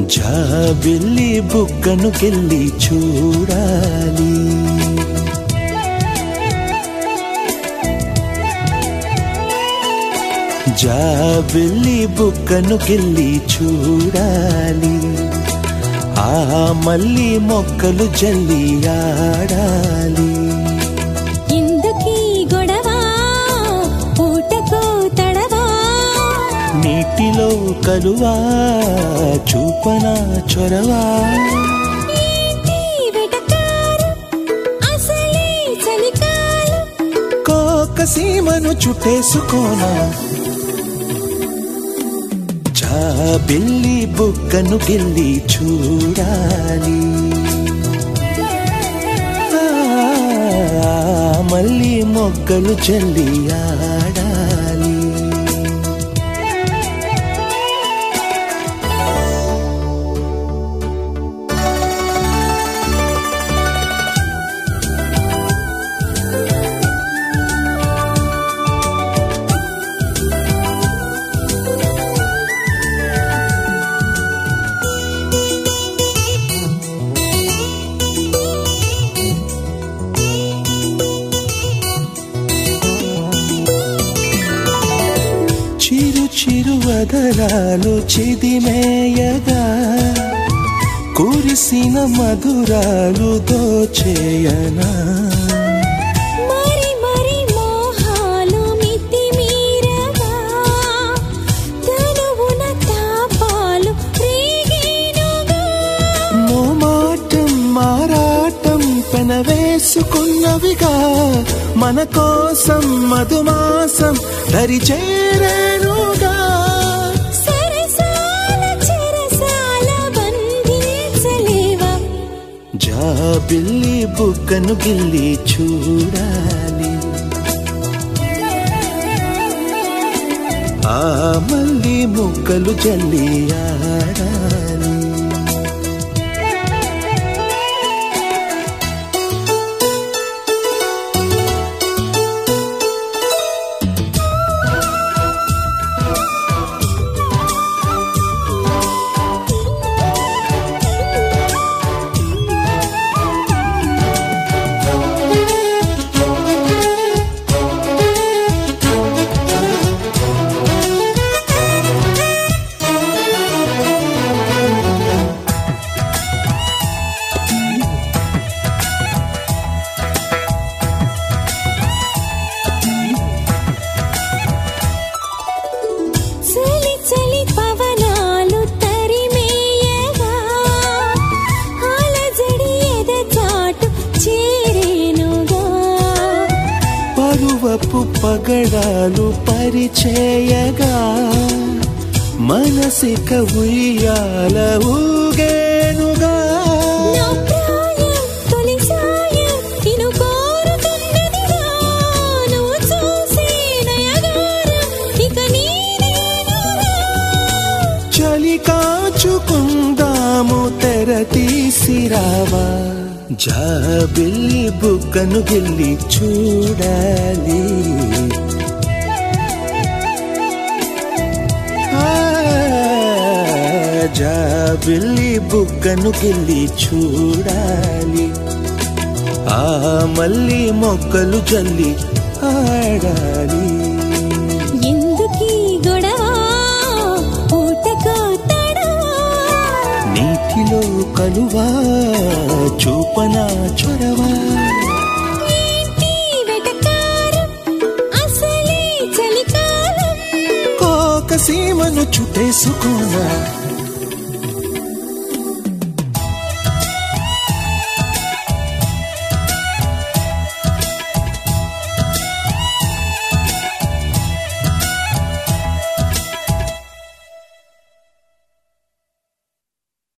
జాబిల్లి బుగ్గను కెళ్ళి చూడాలి జాబిల్లి బుగ్గను కెళ్ళి చూడాలి ఆ మళ్ళీ మొక్కలు జల్లి ఆడాలి ఎందుకీ గొడవ పూటకో తడవా నీటిలో కలువా చూపన చొరవా ఏంటి వెటకారం అసలే చలికాలం కోక సీమను చుట్టేసుకోనా జాబిల్లి బుగ్గను గిల్లి చూడాలి ఆ, మళ్ళీ మొగ్గలు జల్లి ఆడాలి చిరు చిరు వదరాలు చిదిమేయగా కురిసిన మధురాలు దోచేయనా మరి మరి మోహాలు మితిమీరగా తనువున తాపాలు రేగేనుగా మోమాటం మారాటం పెనవేసుకున్నవిగా మన కోసం మధుమాసం దరి చేరేనుగా సరసాల చెరసాల బంధించలేవా జాబిల్లి బుగ్గను గిల్లి చూడాలి ఆ మళ్ళీ ముక్కలు జల్లి ఆడాలి చలి చలి పవనాలు తరిమేయగా అలజడి ఎదచాటు చేరేనుగా పరువపు పగడాలు పరిచయగా మనసిక ఉయ్యాల ఊగేనుగా నా ప్రాయం తొలి సాయం నిన్ను కోరుతున్నదిగా నువ్వు చూసే నయగారం ఇక నీదేనుగా చలి కాచుకుందాము తెర తీసిరావా జాబిల్లి బుగ్గను గిల్లి చూడాలి ఆ, జాబిల్లి బుగ్గను గిల్లి చూడాలి ఆ మళ్ళీ మొక్కలు జల్లి ఆడాలి ఎందుకీ గొడవ పూటకో తడవా నీటిలో కలువా చూపన చొరవా ఏంటి వెటకారం అసలే చలికాలం కోక సీమను చుట్టేసుకోనా